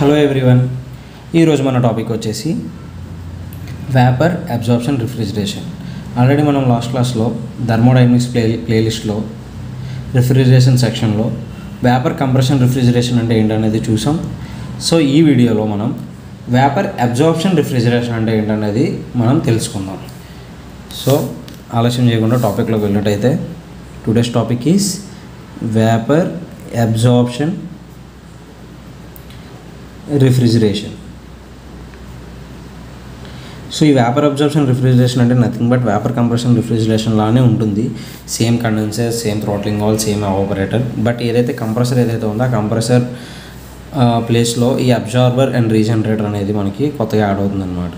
hello everyone ఈరోజు మన topic వచ్చేసి వ్యాపర్ అబ్జార్ప్షన్ రిఫ్రిజిరేషన్ ఆల్రెడీ మనం లాస్ట్ క్లాస్లో థర్మోడైనమిక్స్ ప్లే ప్లేలిస్ట్లో రిఫ్రిజిరేషన్ సెక్షన్లో వ్యాపర్ కంప్రెషన్ రిఫ్రిజిరేషన్ అంటే ఏంటనేది చూసాం సో ఈ వీడియోలో మనం వ్యాపర్ అబ్జార్ప్షన్ రిఫ్రిజిరేషన్ అంటే ఏంటనేది మనం తెలుసుకుందాం సో ఆలస్యం చేయకుండా టాపిక్లోకి వెళ్ళినట్టయితే today's topic is vapour absorption refrigeration so ఈ వ్యాపర్ అబ్జర్ప్షన్ రిఫ్రిజిరేషన్ అంటే nothing but vapour compression refrigeration లానే ఉంటుంది same condenser same throttling valve same evaporator but ఏదైతే కంప్రెసర్ ఏదైతే ఉందో ఆ కంప్రెసర్ ప్లేస్లో ఈ అబ్జార్బర్ అండ్ రీజనరేటర్ అనేది మనకి కొత్తగా యాడ్ అవుతుంది అనమాట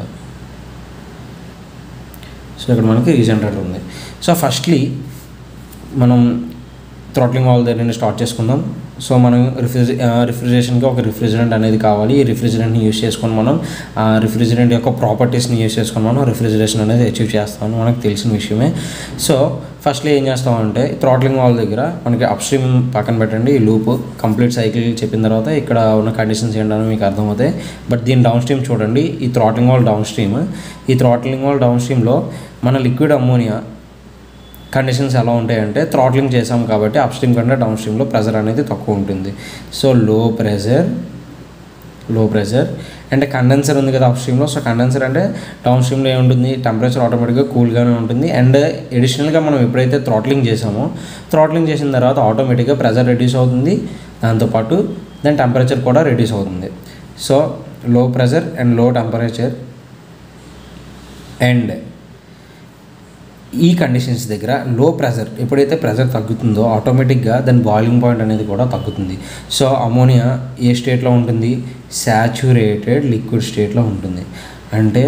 సో ఇక్కడ మనకి రీజనరేటర్ ఉంది సో ఫస్ట్లీ మనం థ్రోట్లింగ్ వాల్ దగ్గర నుండి స్టార్ట్ చేసుకుందాం సో మనం రిఫ్రిజి రిఫ్రిజిరేషన్కి ఒక రిఫ్రిజిరెంట్ అనేది కావాలి ఈ రిఫ్రిజిరెంట్ని యూస్ చేసుకొని మనం ఆ రిఫ్రిజిరెంట్ యొక్క ప్రాపర్టీస్ని యూస్ చేసుకొని మనం రిఫ్రిజిరేషన్ అనేది అచీవ్ చేస్తామని మనకు తెలిసిన విషయమే సో ఫస్ట్లో ఏం చేస్తామంటే థ్రాట్లింగ్ వాల్ దగ్గర మనకి అప్ స్ట్రీమ్ పక్కన పెట్టండి ఈ లూప్ కంప్లీట్ సైకిల్ చెప్పిన తర్వాత ఇక్కడ ఉన్న కండిషన్స్ ఏంటని మీకు అర్థమవుతాయి బట్ దీని డౌన్ స్ట్రీమ్ చూడండి ఈ థ్రాట్లింగ్ వాల్ డౌన్ స్ట్రీమ్ ఈ థ్రాట్లింగ్ వాల్ డౌన్ స్ట్రీమ్లో మన లిక్విడ్ అమ్మోనియా కండిషన్స్ ఎలా ఉంటాయంటే థ్రాట్లింగ్ చేసాం కాబట్టి అప్ స్ట్రీమ్ కంటే డౌన్ స్ట్రీమ్లో ప్రెజర్ అనేది తక్కువ ఉంటుంది సో లో ప్రెజర్ లో ప్రెజర్ అంటే కండెన్సర్ ఉంది కదా అప్ స్ట్రీమ్లో సో కండెన్సర్ అంటే డౌన్ స్ట్రీమ్లో ఏముంటుంది టెంపరేచర్ ఆటోమేటిక్గా కూల్గానే ఉంటుంది అండ్ ఎడిషనల్గా మనం ఎప్పుడైతే థ్రాట్లింగ్ చేసామో థ్రాట్లింగ్ చేసిన తర్వాత ఆటోమేటిక్గా ప్రెజర్ రెడ్యూస్ అవుతుంది దాంతోపాటు దాని టెంపరేచర్ కూడా రెడ్యూస్ అవుతుంది so low pressure and low temperature and ఈ కండిషన్స్ దగ్గర లో ప్రెజర్ ఎప్పుడైతే ప్రెజర్ తగ్గుతుందో ఆటోమేటిక్గా దాని బాయిలింగ్ పాయింట్ అనేది కూడా తగ్గుతుంది సో అమోనియా ఏ స్టేట్లో ఉంటుంది శాచురేటెడ్ లిక్విడ్ స్టేట్లో ఉంటుంది అంటే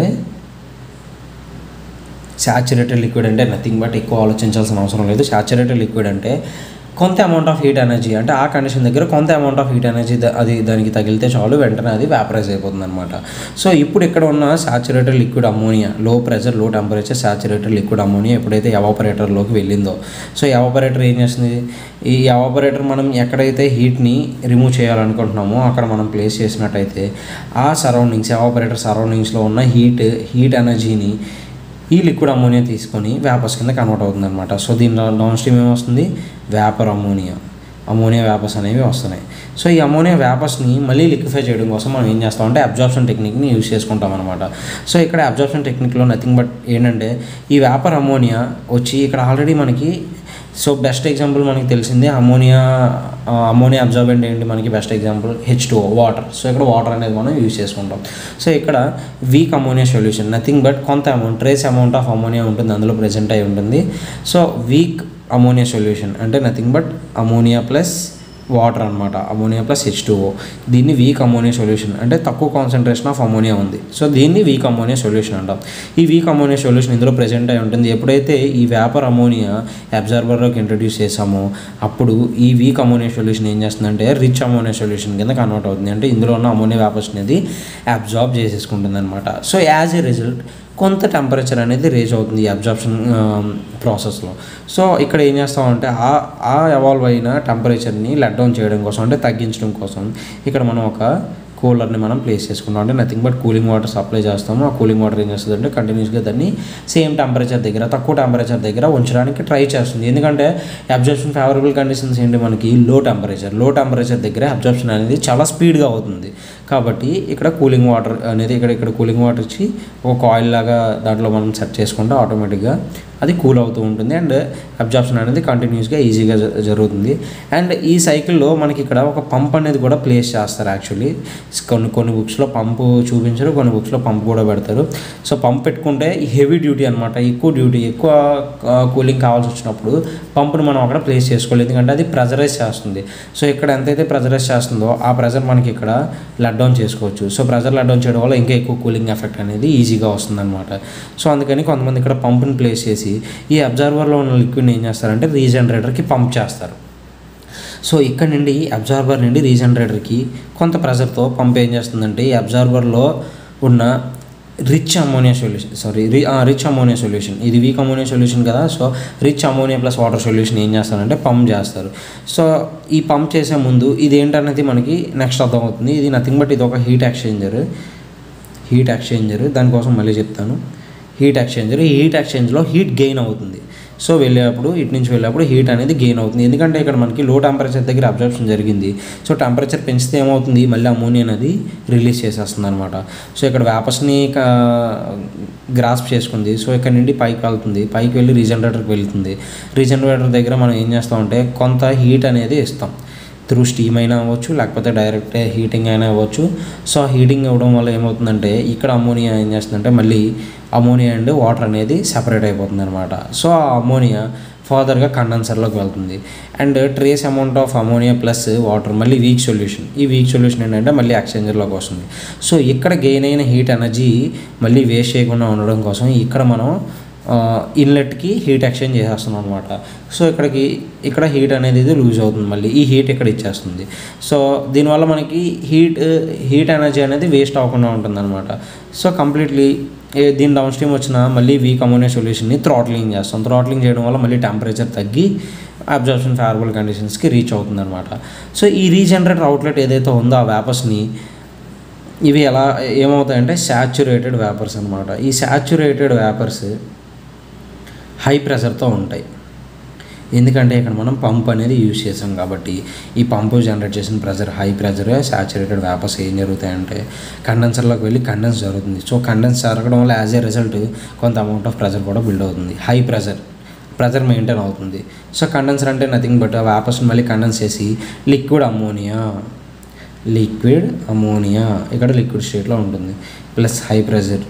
శాచురేటెడ్ లిక్విడ్ అంటే నథింగ్ బట్ ఎక్కువ ఆలోచించాల్సిన అవసరం లేదు శాచురేటెడ్ లిక్విడ్ అంటే కొంత అమౌంట్ ఆఫ్ హీట్ ఎనర్జీ అంటే ఆ కండిషన్ దగ్గర కొంత అమౌంట్ ఆఫ్ హీట్ ఎనర్జీ అది దానికి తగిలితే చాలు వెంటనే అది వ్యాపరైజ్ అయిపోతుంది అనమాట సో ఇప్పుడు ఇక్కడ ఉన్న saturated liquid ammonia low pressure low temperature saturated liquid ammonia ఎప్పుడైతే ఎవాపరేటర్లోకి వెళ్ళిందో సో ఎవాపరేటర్ ఏం చేస్తుంది ఈ ఎవాపరేటర్ మనం ఎక్కడైతే హీట్ని రిమూవ్ చేయాలనుకుంటున్నామో అక్కడ మనం ప్లేస్ చేసినట్టయితే ఆ సరౌండింగ్స్ ఎవాపరేటర్ సరౌండింగ్స్లో ఉన్న హీట్ హీట్ ఎనర్జీని ఈ లిక్విడ్ అమోనియా తీసుకొని వ్యాపర్స్ కింద కన్వర్ట్ అవుతుంది అనమాట సో దీని డౌన్ స్ట్రీమ్ ఏమొస్తుంది వ్యాపర్ అమోనియా అమోనియా వ్యాపర్స్ అనేవి వస్తున్నాయి సో ఈ అమోనియా వ్యాపర్స్ని మళ్ళీ లిక్విఫై చేయడం కోసం మనం ఏం చేస్తామంటే అబ్జార్ప్షన్ టెక్నిక్ని యూస్ చేసుకుంటాం అనమాట సో ఇక్కడ అబ్జార్ప్షన్ టెక్నిక్లో నథింగ్ బట్ ఏంటంటే ఈ వ్యాపర్ అమోనియా వచ్చి ఇక్కడ ఆల్రెడీ మనకి సో బెస్ట్ ఎగ్జాంపుల్ మనకి తెలిసిందే అమోనియా అమోనియా అబ్జార్బెంట్ ఏంటి మనకి best example H two water so ఇక్కడ వాటర్ అనేది మనం యూజ్ చేసుకుంటాం సో ఇక్కడ weak ammonia solution nothing but కొంత amount trace amount of ammonia ఉంటుంది అందులో ప్రజెంట్ అయి ఉంటుంది సో వీక్ అమోనియా సొల్యూషన్ అంటే nothing but ammonia plus water అనమాట అమోనియా ప్లస్ హెచ్ టూఓ దీన్ని వీక్ అమోనియా సొల్యూషన్ అంటే తక్కువ కాన్సన్ట్రేషన్ ఆఫ్ అమోనియా ఉంది సో దీన్ని వీక్ అమోనియా సొల్యూషన్ అంటాం ఈ వీక్ అమోనియా సొల్యూషన్ ఇందులో ప్రజెంట్ అయి ఉంటుంది ఎప్పుడైతే ఈ వ్యాపర్ అమోనియా అబ్జర్వర్లోకి ఇంట్రడ్యూస్ చేసామో అప్పుడు ఈ వీక్ అమోనియా సొల్యూషన్ ఏం చేస్తుందంటే రిచ్ అమోనియా సొల్యూషన్ కింద కన్వర్ట్ అవుతుంది అంటే ఇందులో ఉన్న అమోనియా వ్యాపర్స్ అనేది అబ్జార్బ్ చేసేసుకుంటుంది అనమాట సో యాజ్ ఏ రిజల్ట్ కొంత టెంపరేచర్ అనేది రేజ్ అవుతుంది ఈ అబ్జార్ప్షన్ ప్రాసెస్లో సో ఇక్కడ ఏం చేస్తామంటే ఆ ఆ ఎవాల్వ్ అయిన టెంపరేచర్ని లెట్ డౌన్ చేయడం కోసం అంటే తగ్గించడం కోసం ఇక్కడ మనం ఒక కూలర్ని మనం ప్లేస్ చేసుకుంటాం అంటే nothing but cooling water supply చేస్తాము ఆ కూలింగ్ వాటర్ ఏం చేస్తుంది అంటే కంటిన్యూస్గా దాన్ని సేమ్ టెంపరేచర్ దగ్గర తక్కువ టెంపరేచర్ దగ్గర ఉంచడానికి ట్రై చేస్తుంది ఎందుకంటే అబ్జర్ప్షన్ ఫేవరబుల్ కండిషన్స్ ఏంటి మనకి లో టెంపరేచర్ లో టెంపరేచర్ దగ్గర అబ్జర్ప్షన్ అనేది చాలా స్పీడ్గా అవుతుంది కాబట్టి ఇక్కడ కూలింగ్ వాటర్ అనేది ఇక్కడ ఇక్కడ కూలింగ్ వాటర్ ఇచ్చి ఒక కాయిల్ లాగా దాంట్లో మనం సెట్ చేసుకుంటే ఆటోమేటిక్గా అది కూల్ అవుతూ ఉంటుంది అండ్ అబ్జార్ప్షన్ అనేది కంటిన్యూస్గా ఈజీగా జరుగుతుంది అండ్ ఈ సైకిల్లో మనకి ఇక్కడ ఒక పంప్ అనేది కూడా ప్లేస్ చేస్తారు యాక్చువల్లీ కొన్ని కొన్ని బుక్స్లో పంపు చూపించరు కొన్ని బుక్స్లో పంప్ కూడా పెడతారు సో పంప్ పెట్టుకుంటే హెవీ డ్యూటీ అనమాట ఎక్కువ డ్యూటీ ఎక్కువ కూలింగ్ కావాల్సి వచ్చినప్పుడు పంపును మనం అక్కడ ప్లేస్ చేసుకోవాలి ఎందుకంటే అది ప్రెజరైజ్ చేస్తుంది సో ఇక్కడ ఎంతైతే ప్రెజరైజ్ చేస్తుందో ఆ ప్రెజర్ మనకి ఇక్కడ లెట్ డౌన్ చేసుకోవచ్చు సో ప్రెజర్ లెట్ డౌన్ చేయడం వల్ల ఇంకా ఎక్కువ కూలింగ్ ఎఫెక్ట్ అనేది ఈజీగా వస్తుంది అనమాట సో అందుకని కొంతమంది ఇక్కడ పంపుని ప్లేస్ చేసి ఈ అబ్జర్వర్లో ఉన్న లిక్విడ్ని ఏం చేస్తారంటే రీజనరేటర్కి పంప్ చేస్తారు సో ఇక్కడ నుండి అబ్జార్బర్ నుండి రీజనరేటర్కి కొంత ప్రెషర్తో పంప్ ఏం చేస్తుందంటే ఈ అబ్జార్బర్లో ఉన్న రిచ్ అమోనియా సొల్యూషన్ సారీ రి రిచ్ అమోనియా సొల్యూషన్ ఇది వీక్ అమోనియా సొల్యూషన్ కదా so rich ammonia plus water solution ఏం చేస్తారంటే పంప్ చేస్తారు సో ఈ పంప్ చేసే ముందు ఇది ఏంటనేది మనకి నెక్స్ట్ అర్థమవుతుంది ఇది నథింగ్ బట్ ఇది ఒక హీట్ ఎక్స్చేంజర్ హీట్ ఎక్స్చేంజర్ దానికోసం మళ్ళీ చెప్తాను హీట్ ఎక్స్చేంజర్ ఈ హీట్ ఎక్స్చేంజ్లో హీట్ గెయిన్ అవుతుంది సో వెళ్ళేటప్పుడు ఇటు నుంచి వెళ్ళేటప్పుడు హీట్ అనేది గెయిన్ అవుతుంది ఎందుకంటే ఇక్కడ మనకి లో టెంపరేచర్ దగ్గర అబ్జర్ప్షన్ జరిగింది సో టెంపరేచర్ పెంచితే ఏమవుతుంది మళ్ళీ అమోనియా అనేది రిలీజ్ చేసేస్తుంది అనమాట సో ఇక్కడ వేపస్ని గ్రాస్ప్ చేసుకుంది సో ఇక్కడ నుండి పైకి వెళ్తుంది పైకి వెళ్ళి రీజనరేటర్కి వెళ్తుంది రీజనరేటర్ దగ్గర మనం ఏం చేస్తామంటే కొంత హీట్ అనేది ఇస్తాం త్రూ స్టీమ్ అయినా అవ్వచ్చు లేకపోతే డైరెక్ట్ హీటింగ్ అయినా అవ్వచ్చు సో హీటింగ్ ఇవ్వడం వల్ల ఏమవుతుందంటే ఇక్కడ అమోనియా ఏం చేస్తుందంటే మళ్ళీ అమోనియా అండ్ వాటర్ అనేది సెపరేట్ అయిపోతుంది అనమాట సో ఆ అమోనియా ఫర్దర్గా కండెన్సర్లోకి వెళ్తుంది and trace amount of ammonia plus water మళ్ళీ వీక్ సొల్యూషన్ ఈ వీక్ సొల్యూషన్ ఏంటంటే మళ్ళీ ఎక్స్చేంజర్లోకి వస్తుంది సో ఇక్కడ గెయిన్ అయిన హీట్ ఎనర్జీ మళ్ళీ వేస్ట్ చేయకుండా ఉండడం కోసం ఇక్కడ మనం ఇన్లెట్కి హీట్ ఎక్స్చేంజ్ చేసేస్తున్నాం అనమాట సో ఇక్కడికి ఇక్కడ హీట్ అనేది ఇది లూజ్ అవుతుంది మళ్ళీ ఈ హీట్ ఇక్కడ ఇచ్చేస్తుంది సో దీనివల్ల మనకి హీట్ హీట్ ఎనర్జీ అనేది వేస్ట్ అవ్వకుండా ఉంటుంది అనమాట సో కంప్లీట్లీ దీని డౌన్ స్ట్రీమ్ వచ్చిన మళ్ళీ వీక్ అమోనియా సొల్యూషన్ని థ్రాట్లింగ్ చేస్తాం థ్రాట్లింగ్ చేయడం వల్ల మళ్ళీ టెంపరేచర్ తగ్గి అబ్జర్ప్షన్ ఫేవరబుల్ కండిషన్స్కి రీచ్ అవుతుంది అనమాట సో ఈ రీజనరేటర్ అవుట్లెట్ ఏదైతే ఉందో ఆ వేపర్స్ని ఇవి ఎలా ఏమవుతాయంటే శాచురేటెడ్ వేపర్స్ అనమాట ఈ శాచురేటెడ్ వేపర్స్ హై ప్రెషర్తో ఉంటాయి ఎందుకంటే ఇక్కడ మనం పంప్ అనేది యూజ్ చేసాం కాబట్టి ఈ పంపు జనరేట్ చేసిన pressure high pressure saturated vapours ఏం జరుగుతాయంటే కండెన్సర్లోకి వెళ్ళి కండెన్స్ జరుగుతుంది సో కండెన్స్ జరగడం వల్ల యాజ్ ఏ రిజల్ట్ కొంత అమౌంట్ ఆఫ్ ప్రెషర్ కూడా బిల్డ్ అవుతుంది హై ప్రెషర్ ప్రెషర్ మెయింటైన్ అవుతుంది సో కండెన్సర్ అంటే నథింగ్ బట్ వేపర్స్ని మళ్ళీ కండెన్స్ చేసి లిక్విడ్ అమోనియా లిక్విడ్ అమోనియా ఇక్కడ లిక్విడ్ స్టేట్లో ఉంటుంది ప్లస్ హై ప్రెషర్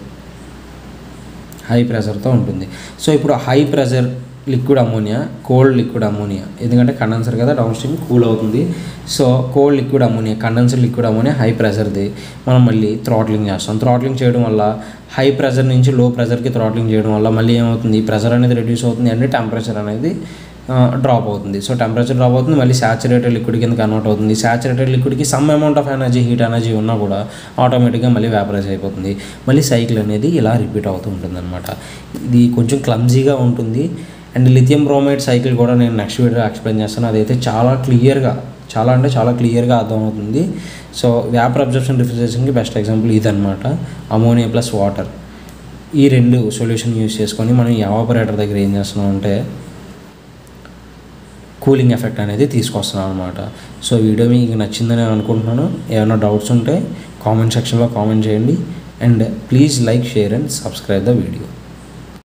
హై ప్రెషర్తో ఉంటుంది సో ఇప్పుడు high pressure liquid ammonia cold liquid ammonia ఎందుకంటే కండెన్సర్ కదా డౌన్ స్ట్రీమ్ కూల్ అవుతుంది so cold liquid ammonia condenser liquid ammonia high ప్రెషర్ది మనం మళ్ళీ థ్రాట్లింగ్ చేస్తాం థ్రాట్లింగ్ చేయడం వల్ల హై ప్రెషర్ నుంచి లో ప్రెషర్కి థ్రాట్లింగ్ చేయడం వల్ల మళ్ళీ ఏమవుతుంది ప్రెషర్ అనేది రెడ్యూస్ అవుతుంది అండ్ టెంపరేచర్ అనేది డ్రాప్ అవుతుంది సో టెంపరేచర్ డ్రాప్ అవుతుంది మళ్ళీ శాచురేటెడ్ లిక్విడ్ కింద కన్వర్ట్ అవుతుంది శాచురేటెడ్ లిక్విడ్కి some amount of energy heat energy ఉన్నా కూడా ఆటోమేటిక్గా మళ్ళీ వ్యాపరైజ్ అయిపోతుంది మళ్ళీ సైకిల్ అనేది ఇలా రిపీట్ అవుతూ ఉంటుంది అనమాట ఇది కొంచెం క్లమ్జీగా ఉంటుంది అండ్ లిథియం బ్రోమైడ్ సైకిల్ కూడా నేను నెక్స్ట్ వీడియో ఎక్స్ప్లెయిన్ చేస్తాను అదైతే చాలా క్లియర్గా చాలా అంటే చాలా క్లియర్గా అర్థమవుతుంది సో వ్యాపర్ అబ్జర్ప్షన్ రిఫ్రిజరేషన్కి బెస్ట్ ఎగ్జాంపుల్ ఇదనమాట అమోనియా ప్లస్ వాటర్ ఈ రెండు సొల్యూషన్ యూస్ చేసుకొని మనం ఈ ఎవాపరేటర్ దగ్గర ఏం చేస్తున్నాం అంటే కూలింగ్ ఎఫెక్ట్ అనేది తీసుకొస్తున్నాం అనమాట సో వీడియో మీకు నచ్చిందని అనుకుంటున్నాను ఏమైనా డౌట్స్ ఉంటే కామెంట్ సెక్షన్లో కామెంట్ చేయండి and please like share and subscribe the video